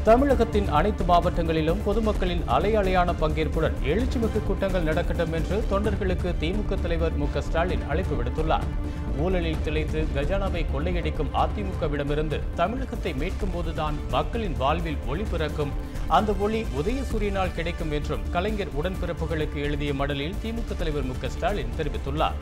தமிழகத்தின் அனைத்து மாவட்டங்களிலும் பொதுமக்களின் அலை அலையான பங்கேற்புடன் எழுச்சிமிகு கூட்டங்கள் நடக்கட்டும் என்று தொண்டர்களுக்கு திமுக தலைவர் மு க ஸ்டாலின் அழைப்பு விடுத்துள்ளார் ஊழலில் திளைத்து கஜானாவை கொள்ளையடிக்கும் அதிமுகவிடமிருந்து தமிழகத்தை மீட்கும் போதுதான் மக்களின் வாழ்வில் ஒளி பிறக்கும் அந்த ஒளி உதயசூரியனால் கிடைக்கும் என்றும் கலைஞர் உடன்பிறப்புகளுக்கு எழுதிய மடலில் திமுக தலைவர் மு க ஸ்டாலின் தெரிவித்துள்ளார்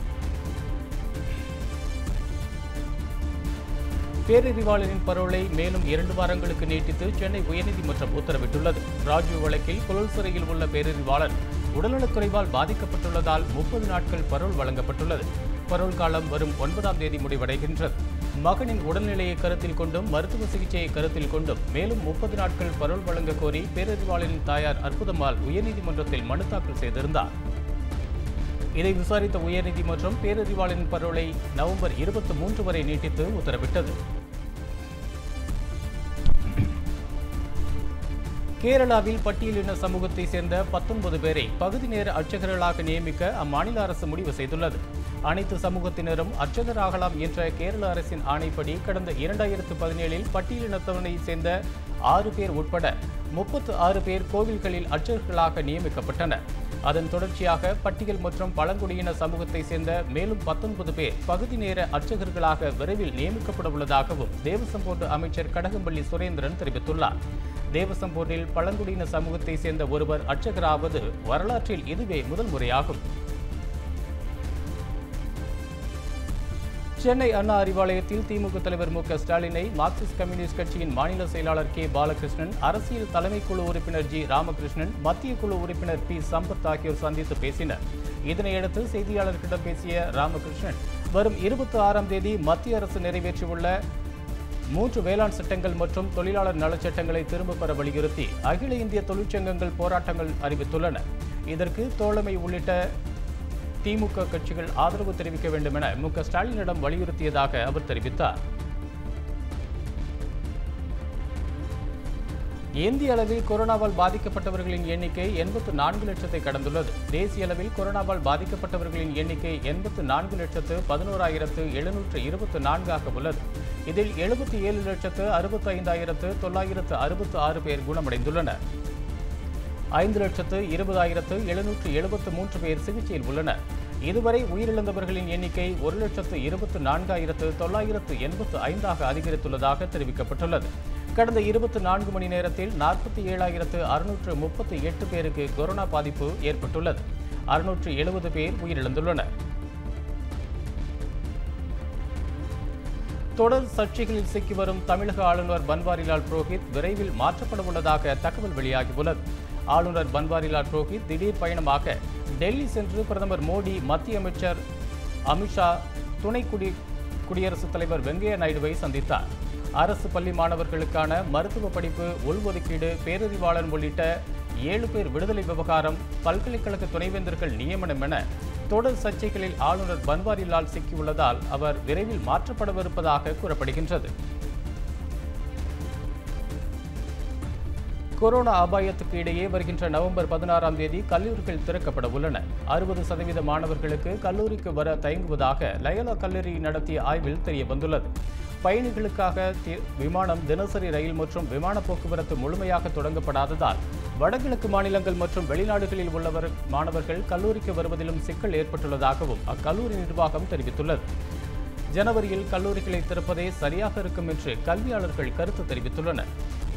பேரறிவாளனின் பரோலை மேலும் இரண்டு வாரங்களுக்கு நீட்டித்து சென்னை உயர்நீதிமன்றம் உத்தரவிட்டுள்ளது ராஜீவ் வழக்கில் புழல் சிறையில் உள்ள பேரறிவாளன் உடல்நலக்குறைவால் பாதிக்கப்பட்டுள்ளதால் முப்பது நாட்கள் பரோல் வழங்கப்பட்டுள்ளது பரோல் காலம் வரும் ஒன்பதாம் தேதி முடிவடைகின்றது மகனின் உடல்நிலையை கருத்தில் கொண்டும் மருத்துவ சிகிச்சையை கருத்தில் கொண்டும் மேலும் முப்பது நாட்கள் பரோல் வழங்க கோரி பேரறிவாளனின் தாயார் அற்புதம்மாள் உயர்நீதிமன்றத்தில் மனு தாக்கல் செய்திருந்தார் இதை விசாரித்த உயர்நீதிமன்றம் பேரறிவாளனின் பரோலை நவம்பர் இருபத்தி மூன்று வரை நீட்டித்து உத்தரவிட்டது கேரளாவில் பட்டியலின சமூகத்தை சேர்ந்த பத்தொன்பது பேரை பகுதி நேர அர்ச்சகர்களாக நியமிக்க அம்மாநில அரசு முடிவு செய்துள்ளது அனைத்து சமூகத்தினரும் அர்ச்சகராகலாம் என்ற கேரள அரசின் ஆணைப்படி கடந்த இரண்டாயிரத்து பதினேழில் பட்டியலினத்தவனை சேர்ந்த ஆறு பேர் உட்பட முப்பத்து ஆறு பேர் கோவில்களில் அர்ச்சகர்களாக நியமிக்கப்பட்டனர் அதன் தொடர்ச்சியாக பட்டியல் மற்றும் பழங்குடியின சமூகத்தை சேர்ந்த மேலும் பத்தொன்பது பேர் பகுதி நேர அர்ச்சகர்களாக விரைவில் நியமிக்கப்பட உள்ளதாகவும் தேவசம் போர்டு அமைச்சர் கடகம்பள்ளி சுரேந்திரன் தெரிவித்துள்ளார் தேவசம் போர்டில் பழங்குடியின சமூகத்தை சேர்ந்த ஒருவர் அர்ச்சகராவது வரலாற்றில் இதுவே முதல் முறையாகும் சென்னை அண்ணா அறிவாலயத்தில் திமுக தலைவர் மு க ஸ்டாலினை மார்க்சிஸ்ட் கம்யூனிஸ்ட் கட்சியின் மாநில செயலாளர் கே பாலகிருஷ்ணன் அரசியல் தலைமை குழு உறுப்பினர் ஜி ராமகிருஷ்ணன் மத்திய குழு உறுப்பினர் பி சம்பத் ஆகியோர் சந்தித்து பேசினர் இதனையடுத்து செய்தியாளர்களிடம் பேசிய ராமகிருஷ்ணன் வரும் இருபத்தி ஆறாம் தேதி மத்திய அரசு நிறைவேற்றியுள்ள மூன்று வேளாண் சட்டங்கள் மற்றும் தொழிலாளர் நலச்சட்டங்களை திரும்பப் பெற வலியுறுத்தி அகில இந்திய தொழிற்சங்கங்கள் போராட்டங்கள் அறிவித்துள்ளன இதற்கு தோழமை உள்ளிட்ட திமுக கட்சிகள் ஆதரவு தெரிவிக்க வேண்டும் என மு க ஸ்டாலினிடம் வலியுறுத்தியதாக அவர் தெரிவித்தார் இந்திய அளவில் கொரோனாவால் பாதிக்கப்பட்டவர்களின் எண்ணிக்கை எண்பத்து நான்கு லட்சத்தை கடந்துள்ளது தேசிய அளவில் கொரோனாவால் பாதிக்கப்பட்டவர்களின் எண்ணிக்கை எண்பத்து நான்கு லட்சத்து பதினோராயிரத்து எழுநூற்று இருபத்து நான்காக உள்ளது இதில் எழுபத்தி ஏழு லட்சத்து அறுபத்தி ஐந்தாயிரத்து தொள்ளாயிரத்து அறுபத்து ஆறு பேர் குணமடைந்துள்ளனர் ஐந்து லட்சத்து இருபதாயிரத்து எழுநூற்று எழுபத்து மூன்று பேர் சிகிச்சையில் உள்ளனர் இதுவரை உயிரிழந்தவர்களின் எண்ணிக்கை ஒரு லட்சத்து இருபத்து நான்காயிரத்து தொள்ளாயிரத்து எண்பத்து ஐந்தாக அதிகரித்துள்ளதாக தெரிவிக்கப்பட்டுள்ளது கடந்த இருபத்தி நான்கு மணி நேரத்தில் நாற்பத்தி ஏழாயிரத்து அறுநூற்று முப்பத்தி எட்டு பேருக்கு கொரோனா பாதிப்பு ஏற்பட்டுள்ளது அறுநூற்று எழுபது பேர் உயிரிழந்துள்ளனர் தொடர் சர்ச்சைகளில் சிக்கி வரும் தமிழக ஆளுநர் பன்வாரிலால் புரோஹித் விரைவில் மாற்றப்பட உள்ளதாக தகவல் வெளியாகியுள்ளது ஆளுநர் பன்வாரிலால் புரோஹித் திடீர் பயணமாக டெல்லி சென்று பிரதமர் மோடி மத்திய அமைச்சர் அமித்ஷா துணை குடி குடியரசுத் தலைவர் வெங்கையா நாயுடுவை சந்தித்தார் அரசு பள்ளி மாணவர்களுக்கான மருத்துவ படிப்பு உள்ஒதுக்கீடு பேரறிவாளன் உள்ளிட்ட ஏழு பேர் விடுதலை விவகாரம் பல்கலைக்கழக துணைவேந்தர்கள் நியமனம் என தொடர் சர்ச்சைகளில் ஆளுநர் பன்வாரிலால் சிக்கியுள்ளதால் அவர் விரைவில் மாற்றப்படவிருப்பதாக கூறப்படுகின்றது கொரோனா அபாயத்துக்கு இடையே வருகின்ற நவம்பர் பதினாறாம் தேதி கல்லூரிகள் திறக்கப்பட உள்ளன அறுபது சதவீத மாணவர்களுக்கு கல்லூரிக்கு வர தயங்குவதாக லயோலா கல்லூரி நடத்திய ஆய்வில் தெரிய வந்துள்ளது பயணிகளுக்காக தி- விமானம் தினசரி ரயில் மற்றும் விமான போக்குவரத்து முழுமையாக தொடங்கப்படாததால் வடகிழக்கு மாநிலங்கள் மற்றும் வெளிநாடுகளில் உள்ளவர் மாணவர்கள் கல்லூரிக்கு வருவதிலும் சிக்கல் ஏற்பட்டுள்ளதாகவும் அக்கல்லூரி நிர்வாகம் தெரிவித்துள்ளது ஜனவரியில் கல்லூரிகளை திறப்பதே சரியாக இருக்கும் என்று கல்வியாளர்கள் கருத்து தெரிவித்துள்ளனர்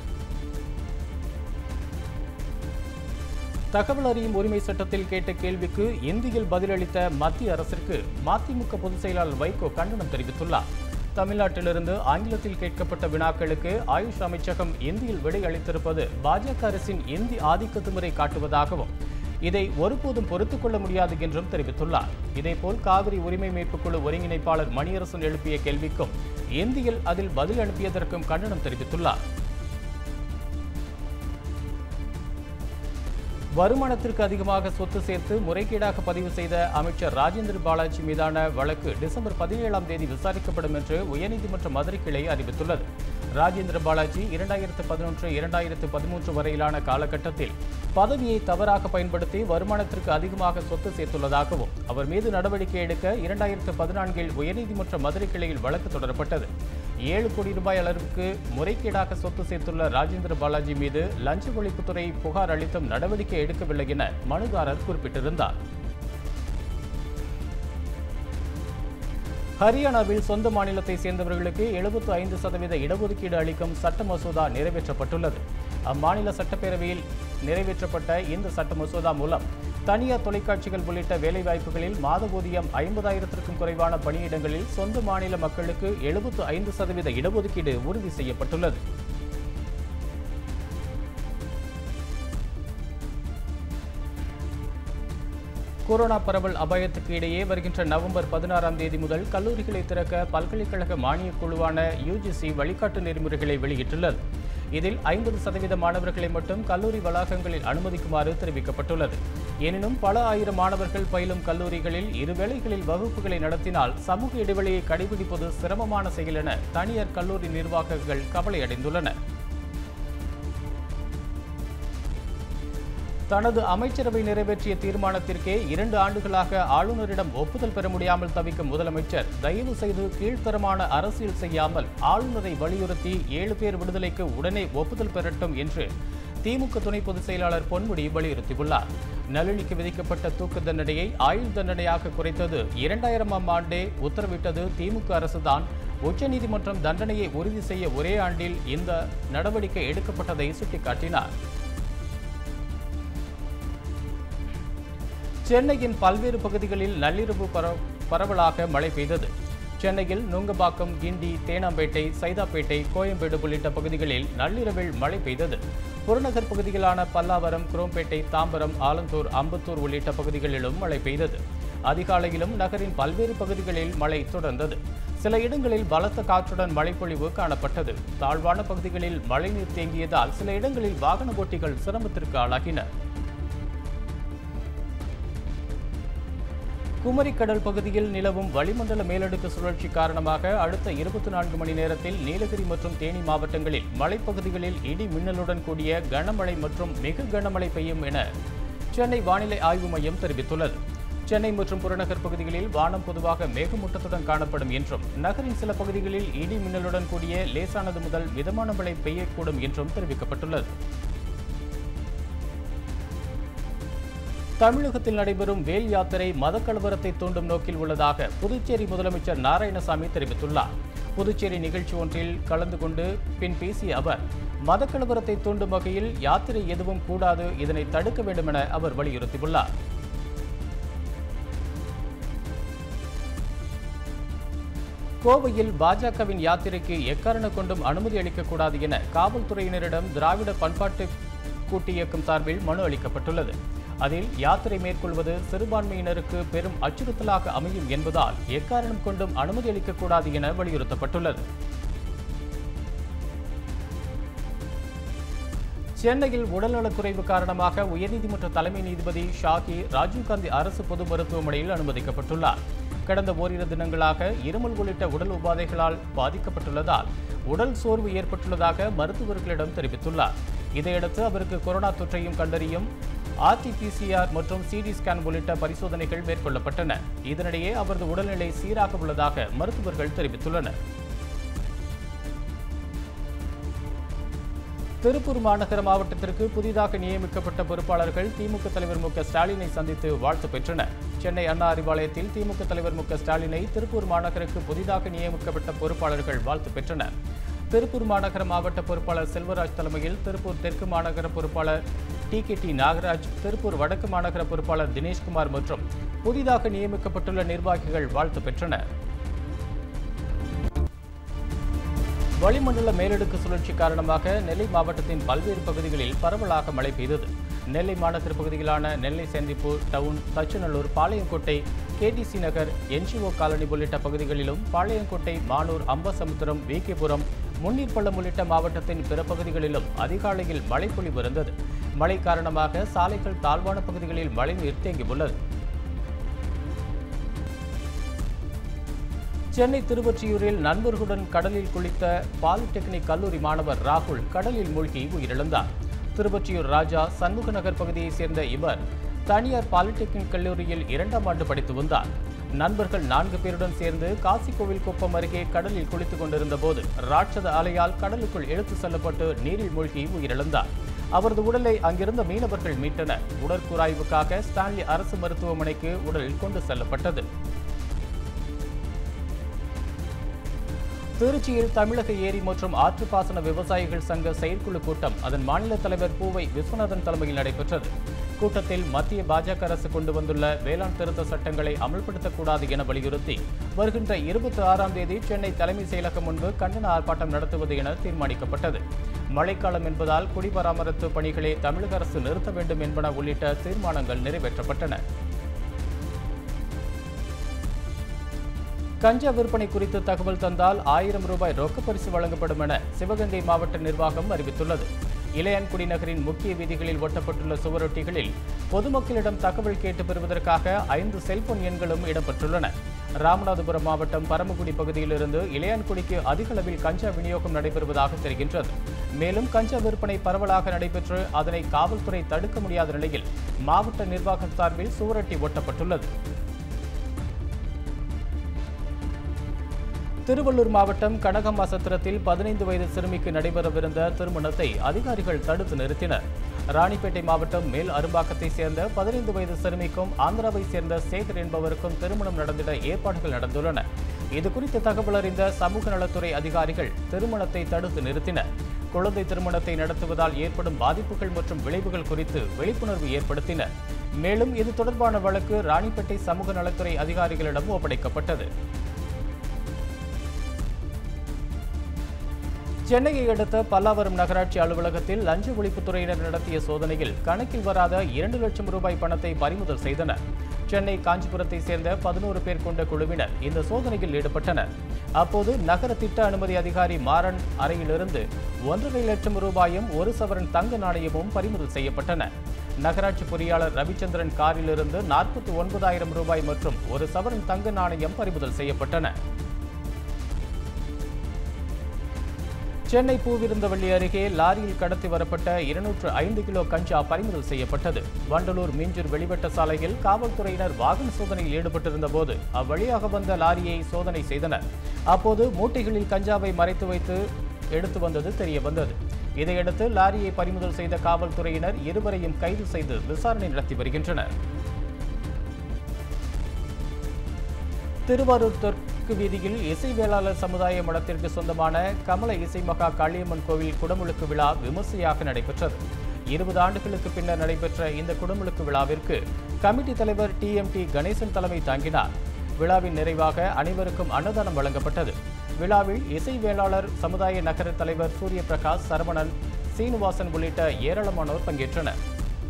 தகவல் அறியும் உரிமை சட்டத்தில் கேட்ட கேள்விக்கு இந்தியில் பதிலளித்த மத்திய அரசிற்கு மதிமுக பொதுச் செயலாளர் வைகோ கண்டனம் தெரிவித்துள்ளார் தமிழ்நாட்டிலிருந்து ஆங்கிலத்தில் கேட்கப்பட்ட வினாக்களுக்கு ஆயுஷ் அமைச்சகம் இந்தியில் விடை அளித்திருப்பது பாஜக அரசின் இந்தி ஆதிக்கத்து முறை காட்டுவதாகவும் இதை ஒருபோதும் பொறுத்துக் கொள்ள முடியாது என்றும் தெரிவித்துள்ளார் இதேபோல் காவிரி உரிமை மீட்புக் குழு ஒருங்கிணைப்பாளர் மணியரசன் எழுப்பிய கேள்விக்கும் இந்தியில் அதில் பதில் அனுப்பியதற்கும் கண்டனம் தெரிவித்துள்ளார் வருமானத்திற்கு அதிகமாக சொத்து சேர்த்து முறைகேடாக பதிவு செய்த அமைச்சர் ராஜேந்திர பாலாஜி மீதான வழக்கு டிசம்பர் பதினேழாம் தேதி விசாரிக்கப்படும் என்று உயர்நீதிமன்ற மதுரை கிளை அறிவித்துள்ளது ராஜேந்திர பாலாஜி இரண்டாயிரத்து பதினொன்று இரண்டாயிரத்து பதிமூன்று வரையிலான காலகட்டத்தில் பதவியை தவறாக பயன்படுத்தி வருமானத்திற்கு அதிகமாக சொத்து சேர்த்துள்ளதாகவும் அவர் மீது நடவடிக்கை எடுக்க இரண்டாயிரத்து பதினான்கில் உயர்நீதிமன்ற மதுரை கிளையில் வழக்கு தொடரப்பட்டது ஏழு கோடி ரூபாய் அளவுக்கு முறைகேடாக சொத்து சேர்த்துள்ள ராஜேந்திர பாலாஜி மீது லஞ்ச ஒழிப்புத்துறை புகார் அளித்தும் நடவடிக்கை எடுக்கவில்லை என மனுதாரர் குறிப்பிட்டிருந்தார் ஹரியானாவில் சொந்த மாநிலத்தை சேர்ந்தவர்களுக்கு எழுபத்து ஐந்து சதவீத இடஒதுக்கீடு அளிக்கும் சட்ட மசோதா நிறைவேற்றப்பட்டுள்ளது அம்மாநில சட்டப்பேரவையில் நிறைவேற்றப்பட்ட இந்த சட்ட மசோதா மூலம் தனியார் தொலைக்காட்சிகள் உள்ளிட்ட வேலைவாய்ப்புகளில் மாத ஊதியம் ஐம்பதாயிரத்திற்கும் குறைவான பணியிடங்களில் சொந்த மாநில மக்களுக்கு எழுபத்து ஐந்து சதவீத இடஒதுக்கீடு உறுதி செய்யப்பட்டுள்ளது கொரோனா பரவல் அபாயத்துக்கு இடையே வருகின்ற நவம்பர் பதினாறாம் தேதி முதல் கல்லூரிகளை திறக்க பல்கலைக்கழக மானியக் குழுவான யுஜிசி வழிகாட்டு நெறிமுறைகளை வெளியிட்டுள்ளது இதில் ஐம்பது சதவீத மாணவர்களை மட்டும் கல்லூரி வளாகங்களில் அனுமதிக்குமாறு தெரிவிக்கப்பட்டுள்ளது எனினும் பல ஆயிரம் மாணவர்கள் பயிலும் கல்லூரிகளில் இருவேளைகளில் வகுப்புகளை நடத்தினால் சமூக இடைவெளியை கடைபிடிப்பது சிரமமான செயல் என தனியார் கல்லூரி நிர்வாகங்கள் கவலையடைந்துள்ளன தனது அமைச்சரவை நிறைவேற்றிய தீர்மானத்திற்கே இரண்டு ஆண்டுகளாக ஆளுநரிடம் ஒப்புதல் பெற முடியாமல் தவிக்கும் முதலமைச்சர் தயவு செய்து கீழ்த்தரமான அரசியல் செய்யாமல் ஆளுநரை வலியுறுத்தி ஏழு பேர் விடுதலைக்கு உடனே ஒப்புதல் பெறட்டும் என்று திமுக துணை பொதுச் செயலாளர் பொன்முடி வலியுறுத்தியுள்ளார் நளினிக்கு விதிக்கப்பட்ட தூக்கு தண்டனையை ஆயுள் தண்டனையாக குறைத்தது இரண்டாயிரமாம் ஆண்டே உத்தரவிட்டது திமுக அரசுதான் உச்சநீதிமன்றம் தண்டனையை உறுதி செய்ய ஒரே ஆண்டில் இந்த நடவடிக்கை எடுக்கப்பட்டதை சுட்டிக்காட்டினார் சென்னையின் பல்வேறு பகுதிகளில் நள்ளிரவு பர- பரவலாக மழை பெய்தது சென்னையில் நுங்கம்பாக்கம் கிண்டி தேனாம்பேட்டை சைதாப்பேட்டை கோயம்பேடு உள்ளிட்ட பகுதிகளில் நள்ளிரவில் மழை பெய்தது புறநகர் பகுதிகளான பல்லாவரம் குரோம்பேட்டை தாம்பரம் ஆலந்தூர் அம்பத்தூர் உள்ளிட்ட பகுதிகளிலும் மழை பெய்தது அதிகாலையிலும் நகரின் பல்வேறு பகுதிகளில் மழை தொடர்ந்தது சில இடங்களில் பலத்த காற்றுடன் மழைப்பொழிவு காணப்பட்டது தாழ்வான பகுதிகளில் மழைநீர் தேங்கியதால் சில இடங்களில் வாகன ஓட்டிகள் சிரமத்திற்கு ஆளாகினர் குமரிக்கடல் பகுதியில் நிலவும் வளிமண்டல மேலடுக்கு சுழற்சி காரணமாக அடுத்த இருபத்தி நான்கு மணி நேரத்தில் நீலகிரி மற்றும் தேனி மாவட்டங்களில் மலைப்பகுதிகளில் இடி மின்னலுடன் கூடிய கனமழை மற்றும் மிக கனமழை பெய்யும் என சென்னை வானிலை ஆய்வு மையம் தெரிவித்துள்ளது சென்னை மற்றும் புறநகர் பகுதிகளில் வானம் பொதுவாக மேகமூட்டத்துடன் காணப்படும் என்றும் நகரின் சில பகுதிகளில் இடி மின்னலுடன் கூடிய லேசானது முதல் மிதமான மழை பெய்யக்கூடும் என்றும் தெரிவிக்கப்பட்டுள்ளது தமிழகத்தில் நடைபெறும் வேல் யாத்திரை மதக்கலவரத்தை தூண்டும் நோக்கில் உள்ளதாக புதுச்சேரி முதலமைச்சர் நாராயணசாமி தெரிவித்துள்ளார் புதுச்சேரி நிகழ்ச்சி ஒன்றில் கலந்து கொண்டு பின் பேசிய அவர் மதக்கலவரத்தை தூண்டும் வகையில் யாத்திரை எதுவும் கூடாது இதனை தடுக்க வேண்டும் என அவர் வலியுறுத்தியுள்ளார் கோவையில் பாஜகவின் யாத்திரைக்கு எக்காரண கொண்டும் அனுமதி அளிக்கக்கூடாது என காவல்துறையினரிடம் திராவிட பண்பாட்டு கூட்டு இயக்கம் சார்பில் மனு அளிக்கப்பட்டுள்ளது அதில் யாத்திரை மேற்கொள்வது சிறுபான்மையினருக்கு பெரும் அச்சுறுத்தலாக அமையும் என்பதால் எக்காரணம் கொண்டும் அனுமதி அளிக்கக்கூடாது என வலியுறுத்தப்பட்டுள்ளது சென்னையில் உடல்நலக்குறைவு காரணமாக உயர்நீதிமன்ற தலைமை நீதிபதி ஷாகி ராஜீவ்காந்தி அரசு பொது மருத்துவமனையில் அனுமதிக்கப்பட்டுள்ளார் கடந்த ஓரிரு தினங்களாக இருமல் உள்ளிட்ட உடல் உபாதைகளால் பாதிக்கப்பட்டுள்ளதால் உடல் சோர்வு ஏற்பட்டுள்ளதாக மருத்துவர்களிடம் தெரிவித்துள்ளார் இதையடுத்து அவருக்கு கொரோனா தொற்றையும் கண்டறியும் ஆர்டிபிசிஆர் மற்றும் சிடி ஸ்கேன் உள்ளிட்ட பரிசோதனைகள் மேற்கொள்ளப்பட்டன இதனிடையே அவரது உடல்நிலை சீராக உள்ளதாக மருத்துவர்கள் தெரிவித்துள்ளனர் திருப்பூர் மாநகர மாவட்டத்திற்கு புதிதாக நியமிக்கப்பட்ட பொறுப்பாளர்கள் திமுக தலைவர் மு க ஸ்டாலினை சந்தித்து வாழ்த்து பெற்றனர் சென்னை அண்ணா அறிவாலயத்தில் திமுக தலைவர் மு க ஸ்டாலினை திருப்பூர் மாநகருக்கு புதிதாக நியமிக்கப்பட்ட பொறுப்பாளர்கள் வாழ்த்து பெற்றனர் திருப்பூர் மாநகர மாவட்ட பொறுப்பாளர் செல்வராஜ் தலைமையில் திருப்பூர் தெற்கு மாநகர பொறுப்பாளர் T K T Nagaraj Tiruppur வடக்கு மாநகர பொறுப்பாளர் தினேஷ்குமார் மற்றும் புதிதாக நியமிக்கப்பட்டுள்ள நிர்வாகிகள் வாழ்த்து பெற்றனர் வளிமண்டல மேலடுக்கு சுழற்சி காரணமாக நெல்லை மாவட்டத்தின் பல்வேறு பகுதிகளில் பரவலாக மழை பெய்தது நெல்லை மாநகர பகுதிகளான Nellai Senthippur town Thachanallur Palayamkottai KTC Nagar NGO colony உள்ளிட்ட பகுதிகளிலும் பாளையங்கோட்டை மானூர் அம்பசமுத்திரம் விகேபுரம் முன்னீர்பள்ளம் உள்ளிட்ட மாவட்டத்தின் பிற பகுதிகளிலும் அதிகாலையில் மழை பொழிவு இருந்தது மழை காரணமாக சாலைகள் தாழ்வான பகுதிகளில் மழைநீர் தேங்கியுள்ளது சென்னை திருவொற்றியூரில் நண்பர்களுடன் கடலில் குளித்த பாலிடெக்னிக் கல்லூரி மாணவர் ராகுல் கடலில் மூழ்கி உயிரிழந்தார் திருவொற்றியூர் ராஜா சண்முக நகர் பகுதியைச் சேர்ந்த இவர் தனியார் பாலிடெக்னிக் கல்லூரியில் இரண்டாம் ஆண்டு படித்து வந்தார் நண்பர்கள் நான்கு பேருடன் சேர்ந்து காசிக்கோவில் குப்பம் அருகே கடலில் குளித்துக் கொண்டிருந்த போது ராட்சத அலையால் கடலுக்குள் இழுத்து செல்லப்பட்டு நீரில் மூழ்கி உயிரிழந்தார் அவரது உடலை அங்கிருந்த மீனவர்கள் மீட்டனர் உடற்கூராய்வுக்காக ஸ்டான்லி அரசு மருத்துவமனைக்கு உடல் கொண்டு செல்லப்பட்டது திருச்சியில் தமிழக ஏரி மற்றும் ஆற்றுப்பாசன விவசாயிகள் சங்க செயற்குழு கூட்டம் அதன் மாநில தலைவர் பூவை விஸ்வநாதன் தலைமையில் நடைபெற்றது கூட்டத்தில் மத்திய பாஜக அரசு கொண்டு வந்துள்ள வேளாண் திருத்த சட்டங்களை அமல்படுத்தக்கூடாது என வலியுறுத்தி வருகின்ற இருபத்தி ஆறாம் தேதி சென்னை தலைமை செயலகம் முன்பு கண்டன ஆர்ப்பாட்டம் நடத்துவது என தீர்மானிக்கப்பட்டது மழைக்காலம் என்பதால் குடிபராமரிப்பு பணிகளை தமிழக அரசு நிறுத்த வேண்டும் என்பன உள்ளிட்ட தீர்மானங்கள் நிறைவேற்றப்பட்டன கஞ்சா விற்பனை குறித்து தகவல் தந்தால் ஆயிரம் ரூபாய் ரொக்க பரிசு வழங்கப்படும் என சிவகங்கை மாவட்ட நிர்வாகம் அறிவித்துள்ளது இளையான்குடி நகரின் முக்கிய வீதிகளில் ஒட்டப்பட்டுள்ள சுவரொட்டிகளில் பொதுமக்களிடம் தகவல் கேட்டு பெறுவதற்காக ஐந்து செல்போன் எண்களும் இடம்பெற்றுள்ளன ராமநாதபுரம் மாவட்டம் பரமக்குடி பகுதியிலிருந்து இளையான்குடிக்கு அதிக அளவில் கஞ்சா விநியோகம் நடைபெறுவதாக தெரிகின்றது மேலும் கஞ்சா விற்பனை பரவலாக நடைபெற்று அதனை காவல்துறை தடுக்க முடியாத நிலையில் மாவட்ட நிர்வாகம் சார்பில் சுவரொட்டி ஒட்டப்பட்டுள்ளது திருவள்ளூர் மாவட்டம் கனகம்மா சத்திரத்தில் பதினைந்து வயது சிறுமிக்கு நடைபெறவிருந்த திருமணத்தை அதிகாரிகள் தடுத்து நிறுத்தினர் ராணிப்பேட்டை மாவட்டம் மேல் அரும்பாக்கத்தை சேர்ந்த பதினைந்து வயது சிறுமிக்கும் ஆந்திராவை சேர்ந்த சேகர் என்பவருக்கும் திருமணம் நடந்திட ஏற்பாடுகள் நடந்துள்ளன இதுகுறித்து தகவல் அறிந்த சமூக நலத்துறை அதிகாரிகள் திருமணத்தை தடுத்து நிறுத்தினர் குழந்தை திருமணத்தை நடத்துவதால் ஏற்படும் பாதிப்புகள் மற்றும் விளைவுகள் குறித்து விழிப்புணர்வு ஏற்படுத்தினர் மேலும் இது தொடர்பான வழக்கு ராணிப்பேட்டை சமூக நலத்துறை அதிகாரிகளிடம் ஒப்படைக்கப்பட்டது சென்னையை அடுத்த பல்லாவரம் நகராட்சி அலுவலகத்தில் லஞ்ச ஒழிப்புத்துறையினர் நடத்திய சோதனையில் கணக்கில் வராத இரண்டு லட்சம் ரூபாய் பணத்தை பறிமுதல் செய்தனர் சென்னை காஞ்சிபுரத்தை சேர்ந்த பதினோரு பேர் கொண்ட குழுவினர் இந்த சோதனையில் ஈடுபட்டனர் அப்போது நகர திட்ட அனுமதி அதிகாரி மாறன் அறையிலிருந்து ஒன்றரை லட்சம் ரூபாயும் ஒரு சவரன் தங்க நாணயமும் பறிமுதல் செய்யப்பட்டன நகராட்சி பொறியாளர் ரவிச்சந்திரன் காரிலிருந்து நாற்பத்தி ஒன்பதாயிரம் ரூபாய் மற்றும் ஒரு சவரன் தங்க நாணயம் பறிமுதல் செய்யப்பட்டன சென்னை பூவிருந்தவள்ளி அருகே லாரியில் கடத்தி வரப்பட்ட இருநூற்று ஐந்து கிலோ கஞ்சா பறிமுதல் செய்யப்பட்டது வண்டலூர் மீஞ்சூர் வெளிவட்ட சாலையில் காவல்துறையினர் வாகன சோதனையில் ஈடுபட்டிருந்த போது அவ்வழியாக வந்த லாரியை சோதனை செய்தனர் அப்போது மூட்டைகளில் கஞ்சாவை மறைத்து வைத்து எடுத்து வந்தது தெரிய வந்தது இதையடுத்து லாரியை பறிமுதல் செய்த காவல்துறையினர் இருவரையும் கைது செய்து விசாரணை நடத்தி வருகின்றனர் திருவாரூர் தெற்கு வீதியில் இசை வேளாளர் சமுதாய மடத்திற்கு சொந்தமான கமல இசை மகா காளியம்மன் கோவில் குடமுழுக்கு விழா விமர்சையாக நடைபெற்றது இருபது ஆண்டுகளுக்கு பின்னர் நடைபெற்ற இந்த குடமுழுக்கு விழாவிற்கு கமிட்டி தலைவர் டி எம் டி கணேசன் தலைமை தாங்கினார் விழாவின் நிறைவாக அனைவருக்கும் அன்னதானம் வழங்கப்பட்டது விழாவில் இசை வேளாளர் சமுதாய நகர தலைவர் சூரிய பிரகாஷ் சரவணன் சீனிவாசன் உள்ளிட்ட ஏராளமானோர் பங்கேற்றனர்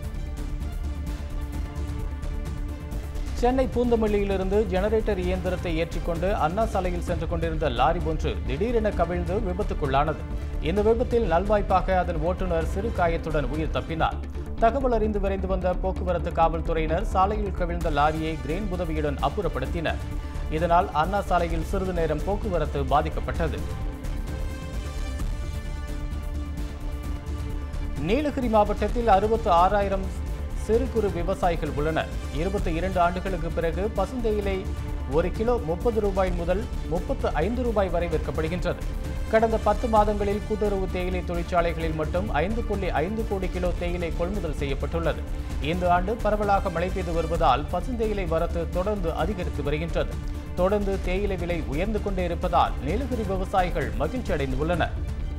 சென்னை பூந்தமல்லியிலிருந்து ஜெனரேட்டர் இயந்திரத்தை ஏற்றிக்கொண்டு அண்ணா சாலையில் சென்று கொண்டிருந்த லாரி ஒன்று திடீரென கவிழ்ந்து விபத்துக்குள்ளானது இந்த விபத்தில் நல்வாய்ப்பாக அதன் ஓட்டுநர் சிறு காயத்துடன் உயிர் தப்பினார் தகவல் அறிந்து விரைந்து வந்த போக்குவரத்து காவல்துறையினர் சாலையில் கவிழ்ந்த லாரியை கிரேன் உதவியுடன் அப்புறப்படுத்தினர் இதனால் அண்ணா சாலையில் சிறிது நேரம் போக்குவரத்து பாதிக்கப்பட்டது நீலகிரி மாவட்டத்தில் அறுபத்து ஆறாயிரம் சிறு குறு விவசாயிகள் உள்ளனர் இருபத்தி இரண்டு ஆண்டுகளுக்கு பிறகு பசுந்தேயிலை ஒரு கிலோ முப்பது ரூபாய் முதல் முப்பத்து ஐந்து ரூபாய் வரை விற்கப்படுகின்றது கடந்த பத்து மாதங்களில் கூட்டுறவு தேயிலை தொழிற்சாலைகளில் மட்டும் ஐந்து புள்ளி ஐந்து கோடி கிலோ தேயிலை கொள்முதல் செய்யப்பட்டுள்ளது இந்த ஆண்டு பரவலாக மழை பெய்து வருவதால் பசுந்தேயிலை வரத்து தொடர்ந்து அதிகரித்து வருகின்றது தொடர்ந்து தேயிலை விலை உயர்ந்து கொண்டே இருப்பதால் நீலகிரி விவசாயிகள் மகிழ்ச்சி அடைந்துள்ளனர்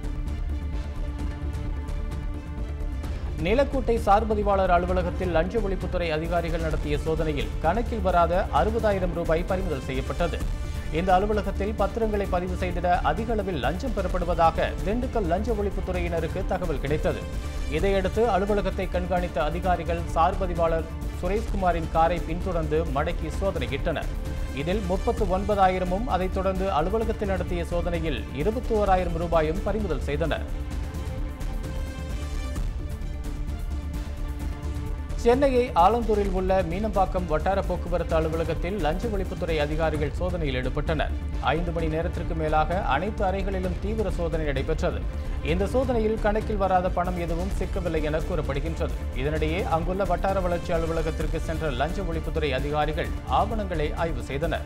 நிலக்கோட்டை சார்பதிவாளர் அலுவலகத்தில் லஞ்ச ஒழிப்புத்துறை அதிகாரிகள் நடத்திய சோதனையில் கணக்கில் வராத அறுபதாயிரம் ரூபாய் பறிமுதல் செய்யப்பட்டது இந்த அலுவலகத்தில் பத்திரங்களை பதிவு செய்திட அதிக அளவில் லஞ்சம் பெறப்படுவதாக திண்டுக்கல் லஞ்ச ஒழிப்புத்துறையினருக்கு தகவல் கிடைத்தது இதையடுத்து அலுவலகத்தை கண்காணித்த அதிகாரிகள் சார்பதிவாளர் சுரேஷ்குமாரின் காரை பின்தொடர்ந்து மடக்கி சோதனையிட்டனர் இதில் முப்பத்து ஒன்பதாயிரமும் அதைத் தொடர்ந்து அலுவலகத்தில் நடத்திய சோதனையில் இருபத்தி ஓராயிரம் ரூபாயும் பறிமுதல் செய்தனர் சென்னையை ஆலந்தூரில் உள்ள மீனம்பாக்கம் வட்டார போக்குவரத்து அலுவலகத்தில் லஞ்ச ஒழிப்புத்துறை அதிகாரிகள் சோதனையில் ஈடுபட்டனர் ஐந்து மணி நேரத்திற்கு மேலாக அனைத்து அறைகளிலும் தீவிர சோதனை நடைபெற்றது இந்த சோதனையில் கணக்கில் வராத பணம் எதுவும் சிக்கவில்லை என கூறப்படுகின்றது இதனிடையே அங்குள்ள வட்டார வளர்ச்சி அலுவலகத்திற்கு சென்ற லஞ்ச ஒழிப்புத்துறை அதிகாரிகள் ஆவணங்களை ஆய்வு செய்தனர்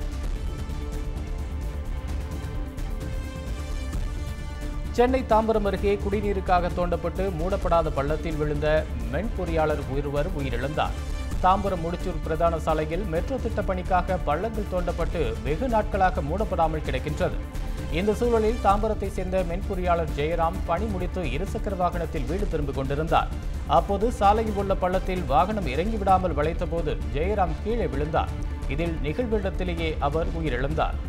சென்னை தாம்பரம் அருகே குடிநீருக்காக தோண்டப்பட்டு மூடப்படாத பள்ளத்தில் விழுந்த மென் பொறியாளர் ஒருவர் உயிரிழந்தார் தாம்பரம் முடிச்சூர் பிரதான சாலையில் மெட்ரோ திட்ட பணிக்காக பள்ளங்கள் தோண்டப்பட்டு வெகு நாட்களாக மூடப்படாமல் கிடக்கின்றது இந்த சூழலில் தாம்பரத்தை சேர்ந்த மென்பொறியாளர் ஜெயராம் பணி முடித்து இருசக்கர வாகனத்தில் வீடு திரும்பிக் கொண்டிருந்தார் அப்போது சாலையில் உள்ள பள்ளத்தில் வாகனம் இறங்கிவிடாமல் வளைத்தபோது ஜெயராம் கீழே விழுந்தார் இதில் நிகழ்விடத்திலேயே அவர் உயிரிழந்தார்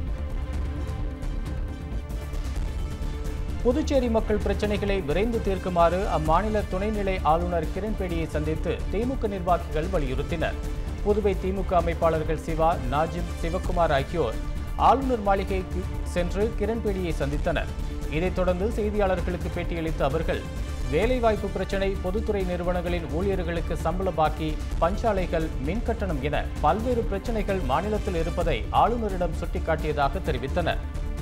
புதுச்சேரி மக்கள் பிரச்சினைகளை விரைந்து தீர்க்குமாறு அம்மாநில துணைநிலை ஆளுநர் கிரண்பேடியை சந்தித்து திமுக நிர்வாகிகள் வலியுறுத்தினர் புதுவை திமுக அமைப்பாளர்கள் சிவா நாஜிம் சிவக்குமார் ஆகியோர் ஆளுநர் மாளிகைக்கு சென்று கிரண்பேடியை சந்தித்தனர் இதைத் தொடர்ந்து செய்தியாளர்களுக்கு பேட்டியளித்த அவர்கள் வேலைவாய்ப்பு பிரச்சினை பொதுத்துறை நிறுவனங்களின் ஊழியர்களுக்கு சம்பள பாக்கி பஞ்சாலைகள் மின்கட்டணம் என பல்வேறு பிரச்சினைகள் மாநிலத்தில் இருப்பதை ஆளுநரிடம் சுட்டிக்காட்டியதாக தெரிவித்தனர்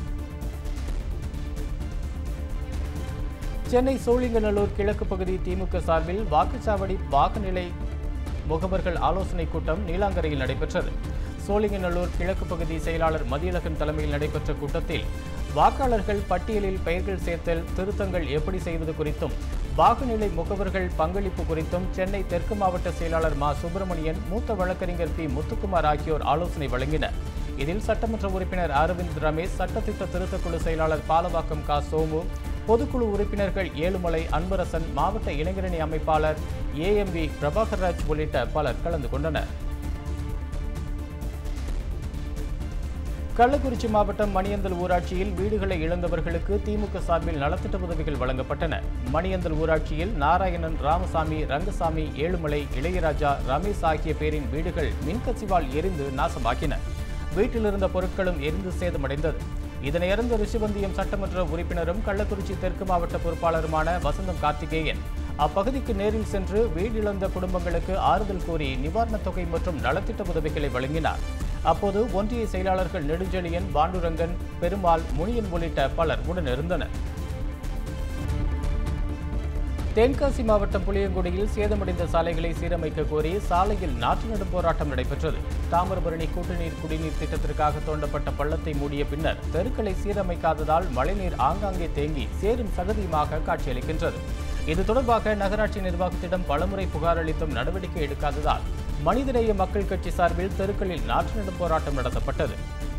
சென்னை சோழிங்கநல்லூர் கிழக்கு பகுதி திமுக சார்பில் வாக்குச்சாவடி வாக்குநிலை முகவர்கள் ஆலோசனைக் கூட்டம் நீலாங்கரையில் நடைபெற்றது சோழிங்கநல்லூர் கிழக்கு பகுதி செயலாளர் மதியழகன் தலைமையில் நடைபெற்ற கூட்டத்தில் வாக்காளர்கள் பட்டியலில் பெயர்கள் சேர்த்தல் திருத்தங்கள் எப்படி செய்வது குறித்தும் வாக்குநிலை முகவர்கள் பங்களிப்பு குறித்தும் சென்னை தெற்கு மாவட்ட செயலாளர் மா சுப்பிரமணியன் மூத்த வழக்கறிஞர் பி முத்துக்குமார் ஆகியோர் ஆலோசனை வழங்கினர் இதில் சட்டமன்ற உறுப்பினர் அரவிந்த் ரமேஷ் சட்டத்திட்ட திருத்தக்குழு செயலாளர் பாலவாக்கம் கா சோமு பொதுக்குழு உறுப்பினர்கள் ஏழுமலை அன்பரசன் மாவட்ட இளைஞரணி அமைப்பாளர் ஏஎம்பி பிரபாகர் ராஜ் உள்ளிட்ட பலர் கலந்து கொண்டனர் கள்ளக்குறிச்சி மாவட்டம் மணியந்தல் ஊராட்சியில் வீடுகளை இழந்தவர்களுக்கு திமுக சார்பில் நலத்திட்ட உதவிகள் வழங்கப்பட்டன மணியந்தல் ஊராட்சியில் நாராயணன் ராமசாமி ரங்கசாமி ஏழுமலை இளையராஜா ரமேஷ் ஆகிய பேரின் வீடுகள் மின்கசிவால் எரிந்து நாசமாக்கின வீட்டில் இருந்த பொருட்களும் எரிந்து சேதமடைந்தது இதனையறிந்த ரிஷிவந்தியம் சட்டமன்ற உறுப்பினரும் கள்ளக்குறிச்சி தெற்கு மாவட்ட பொறுப்பாளருமான வசந்தம் கார்த்திகேயன் அப்பகுதிக்கு நேரில் சென்று வீடிழந்த குடும்பங்களுக்கு ஆறுதல் கூறி நிவாரணத் தொகை மற்றும் நலத்திட்ட உதவிகளை வழங்கினார் அப்போது ஒன்றிய செயலாளர்கள் நெடுஞ்செழியன் பாண்டுரங்கன் பெருமாள் முனியன் உள்ளிட்ட பலர் உடனிருந்தனர் தென்காசி மாவட்டம் புளியங்குடியில் சேதமடைந்த சாலைகளை சீரமைக்க கோரி சாலையில் நாற்று நடும் போராட்டம் நடைபெற்றது தாமிரபரணி கூட்டுநீர் குடிநீர் திட்டத்திற்காக தோண்டப்பட்ட பள்ளத்தை மூடிய பின்னர் தெருக்களை சீரமைக்காததால் மழைநீர் ஆங்காங்கே தேங்கி சேரும் சகதியுமாக காட்சியளிக்கின்றது இது தொடர்பாக நகராட்சி நிர்வாகத்திடம் பலமுறை புகார் அளித்தும் நடவடிக்கை எடுக்காததால் மனிதநேய மக்கள் கட்சி சார்பில் தெருக்களில் நாற்று நடும் போராட்டம் நடத்தப்பட்டது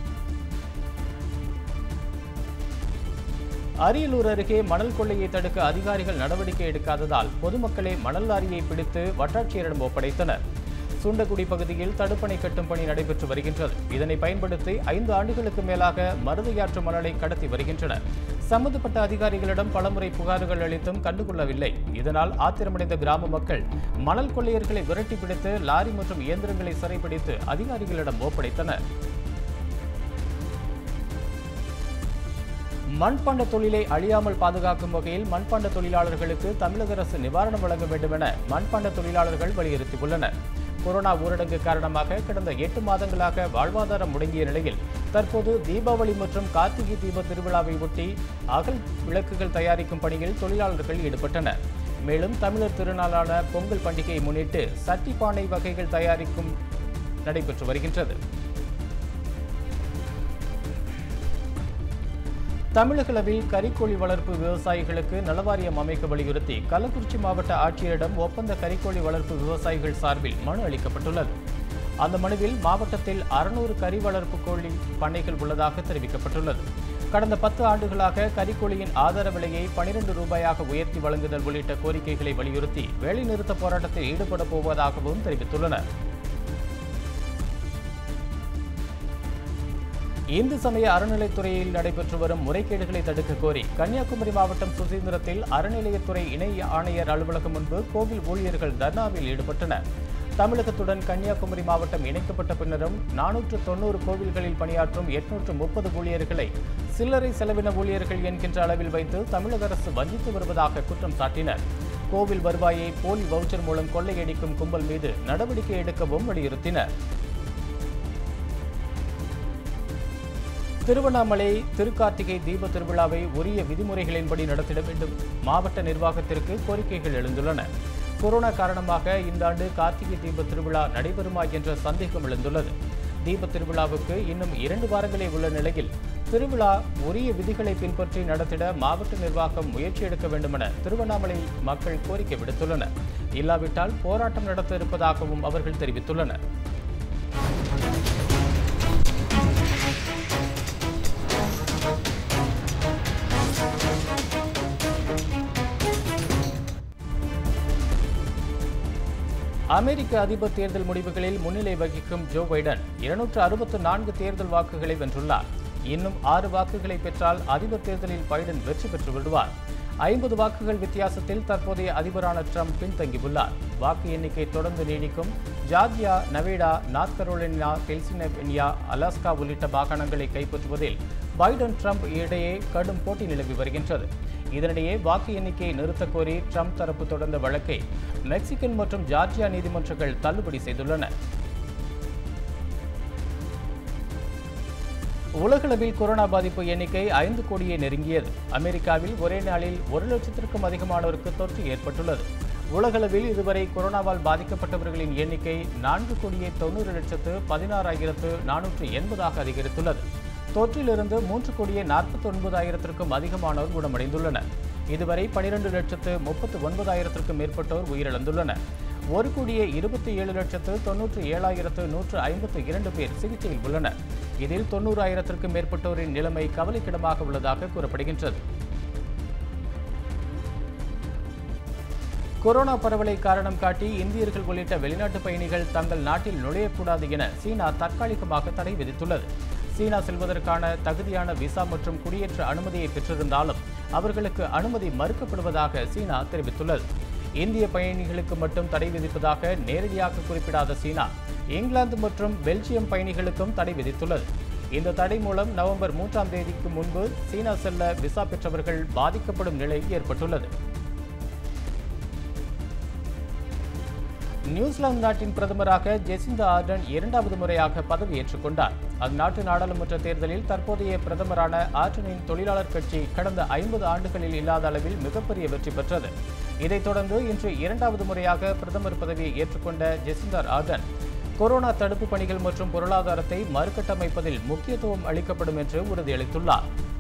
அரியலூர் அருகே மணல் கொள்ளையை தடுக்க அதிகாரிகள் நடவடிக்கை எடுக்காததால் பொதுமக்களே மணல் லாரியை பிடித்து வட்டாட்சியரிடம் ஒப்படைத்தனர் சுண்டக்குடி பகுதியில் தடுப்பணை கட்டும் பணி நடைபெற்று வருகின்றது இதனை பயன்படுத்தி ஐந்து ஆண்டுகளுக்கு மேலாக மருதையாற்று மணலை கடத்தி வருகின்றனர் சம்பந்தப்பட்ட அதிகாரிகளிடம் பலமுறை புகார்கள் அளித்தும் கண்டுகொள்ளவில்லை இதனால் ஆத்திரமடைந்த கிராம மக்கள் மணல் கொள்ளையர்களை விரட்டி பிடித்து லாரி மற்றும் இயந்திரங்களை சிறைப்பிடித்து அதிகாரிகளிடம் ஒப்படைத்தனர் மண்பாண்ட தொழிலை அழியாமல் பாதுகாக்கும் வகையில் மண்பாண்ட தொழிலாளர்களுக்கு தமிழக அரசு நிவாரணம் வழங்க வேண்டும் என மண்பாண்ட தொழிலாளர்கள் வலியுறுத்தியுள்ளனர் கொரோனா ஊரடங்கு காரணமாக கடந்த எட்டு மாதங்களாக வாழ்வாதாரம் முடங்கிய நிலையில் தற்போது தீபாவளி மற்றும் கார்த்திகை தீப திருவிழாவை ஒட்டி அகல் விளக்குகள் தயாரிக்கும் பணியில் தொழிலாளர்கள் ஈடுபட்டனர் மேலும் தமிழர் திருநாளான பொங்கல் பண்டிகையை முன்னிட்டு சட்டி பானை வகைகள் தயாரிக்கும் நடைபெற்று வருகின்றது தமிழகளவில் கறிக்கோழி வளர்ப்பு விவசாயிகளுக்கு நலவாரியம் அமைக்க வலியுறுத்தி கள்ளக்குறிச்சி மாவட்ட ஆட்சியரிடம் ஒப்பந்த கறிக்கோழி வளர்ப்பு விவசாயிகள் சார்பில் மனு அளிக்கப்பட்டுள்ளது அந்த மனுவில் மாவட்டத்தில் அறுநூறு கறி வளர்ப்பு கோழி பண்ணைகள் உள்ளதாக தெரிவிக்கப்பட்டுள்ளது கடந்த பத்து ஆண்டுகளாக கறிக்கோழியின் ஆதார விலையை பனிரெண்டு ரூபாயாக உயர்த்தி வழங்குதல் உள்ளிட்ட கோரிக்கைகளை வலியுறுத்தி வேலைநிறுத்த போராட்டத்தில் ஈடுபட போவதாகவும் தெரிவித்துள்ளனர் இந்து சமய அறநிலைத்துறையில் நடைபெற்று வரும் முறைகேடுகளை தடுக்க கோரி கன்னியாகுமரி மாவட்டம் சுசீந்திரத்தில் அறநிலையத்துறை இணை ஆணையர் அலுவலகம் முன்பு கோவில் ஊழியர்கள் தர்ணாவில் ஈடுபட்டனர் தமிழகத்துடன் கன்னியாகுமரி மாவட்டம் இணைக்கப்பட்ட பின்னரும் நானூற்று தொண்ணூறு கோவில்களில் பணியாற்றும் எட்நூற்று முப்பது ஊழியர்களை சில்லறை செலவின ஊழியர்கள் என்கின்ற அளவில் வைத்து தமிழக அரசு வஞ்சித்து வருவதாக குற்றம் சாட்டினர் கோவில் வருவாயை போலி வவுச்சர் மூலம் கொள்ளையடிக்கும் கும்பல் மீது நடவடிக்கை எடுக்கவும் வலியுறுத்தினர் திருவண்ணாமலை திருக்கார்த்திகை தீப திருவிழாவை உரிய விதிமுறைகளின்படி நடத்திட வேண்டும் மாவட்ட நிர்வாகத்திற்கு கோரிக்கைகள் எழுந்துள்ளன கொரோனா காரணமாக இந்த ஆண்டு கார்த்திகை தீப திருவிழா நடைபெறுமா என்ற சந்தேகம் எழுந்துள்ளது தீப திருவிழாவுக்கு இன்னும் இரண்டு வாரங்களே உள்ள நிலையில் திருவிழா உரிய விதிகளை பின்பற்றி நடத்திட மாவட்ட நிர்வாகம் முயற்சி எடுக்க வேண்டுமென திருவண்ணாமலை மக்கள் கோரிக்கை விடுத்துள்ளனர் இல்லாவிட்டால் போராட்டம் நடத்த இருப்பதாகவும் அவர்கள் தெரிவித்துள்ளனர் அமெரிக்க அதிபர் தேர்தல் முடிவுகளில் முன்னிலை வகிக்கும் ஜோ பைடன் இருநூற்று அறுபத்து நான்கு தேர்தல் வாக்குகளை வென்றுள்ளார் இன்னும் ஆறு வாக்குகளை பெற்றால் அதிபர் தேர்தலில் பைடன் வெற்றி பெற்று விடுவார் ஐம்பது வாக்குகள் வித்தியாசத்தில் தற்போதைய அதிபரான ட்ரம்ப் பின்தங்கியுள்ளார் வாக்கு எண்ணிக்கை தொடர்ந்து நீடிக்கும் Georgia Nevada North Carolina Pennsylvania Alaska உள்ளிட்ட மாகாணங்களை கைப்பற்றுவதில் பைடன் ட்ரம்ப் இடையே கடும் போட்டி நிலவி வருகின்றது இதனிடையே வாக்கு எண்ணிக்கையை நிறுத்தக் கோரி ட்ரம்ப் தரப்பு தொடர்ந்த வழக்கை மெக்சிகன் மற்றும் ஜார்ஜியா நீதிமன்றங்கள் தள்ளுபடி செய்துள்ளன உலகளவில் கொரோனா பாதிப்பு எண்ணிக்கை ஐந்து கோடியை நெருங்கியது அமெரிக்காவில் ஒரே நாளில் ஒரு லட்சத்திற்கும் அதிகமானோருக்கு தொற்று ஏற்பட்டுள்ளது உலகளவில் இதுவரை கொரோனாவால் பாதிக்கப்பட்டவர்களின் எண்ணிக்கை நான்கு கோடியே தொண்ணூறு லட்சத்து பதினாறாயிரத்து நானூற்று எண்பதாக அதிகரித்துள்ளது தொற்றிலிருந்து மூன்று கோடியே நாற்பத்தி ஒன்பதாயிரத்திற்கும் அதிகமானோர் குணமடைந்துள்ளனர் இதுவரை பனிரெண்டு லட்சத்து முப்பத்து ஒன்பதாயிரத்திற்கும் மேற்பட்டோர் உயிரிழந்துள்ளனர் ஒரு கோடியே இருபத்தி ஏழு லட்சத்து தொன்னூற்று ஏழாயிரத்து நூற்று ஐம்பத்து இரண்டு பேர் சிகிச்சையில் உள்ளனர் இதில் தொண்ணூறாயிரத்திற்கும் மேற்பட்டோரின் நிலைமை கவலைக்கிடமாக உள்ளதாக கூறப்படுகின்றது கொரோனா பரவலை காரணம் காட்டி இந்தியர்கள் உள்ளிட்ட வெளிநாட்டு பயணிகள் தங்கள் நாட்டில் நுழையக்கூடாது என சீனா தற்காலிகமாக தடை விதித்துள்ளது சீனா செல்வதற்கான தகுதியான விசா மற்றும் குடியேற்ற அனுமதியை பெற்றிருந்தாலும் அவர்களுக்கு அனுமதி மறுக்கப்படுவதாக சீனா தெரிவித்துள்ளது இந்திய பயணிகளுக்கு மட்டும் தடை விதிப்பதாக நேரடியாக குறிப்பிடாத சீனா இங்கிலாந்து மற்றும் பெல்ஜியம் பயணிகளுக்கும் தடை விதித்துள்ளது இந்த தடை மூலம் நவம்பர் மூன்றாம் தேதிக்கு முன்பு சீனா செல்ல விசா பெற்றவர்கள் பாதிக்கப்படும் நிலை ஏற்பட்டுள்ளது நியூசிலாந்து நாட்டின் பிரதமராக ஜெசிந்தா ஆர்டன் இரண்டாவது முறையாக பதவியேற்றுக் கொண்டார் அந்நாட்டு நாடாளுமன்ற தேர்தலில் தற்போதைய பிரதமரான ஆர்டனின் தொழிலாளர் கட்சி கடந்த ஐம்பது ஆண்டுகளில் இல்லாத அளவில் மிகப்பெரிய வெற்றி பெற்றது இதைத் தொடர்ந்து இன்று இரண்டாவது முறையாக பிரதமர் பதவியை ஏற்றுக்கொண்ட ஜெசிந்தார் ஆர்டன் கொரோனா தடுப்பு பணிகள் மற்றும் பொருளாதாரத்தை மறுகட்டமைப்பதில் முக்கியத்துவம் அளிக்கப்படும் என்று உறுதியளித்துள்ளார்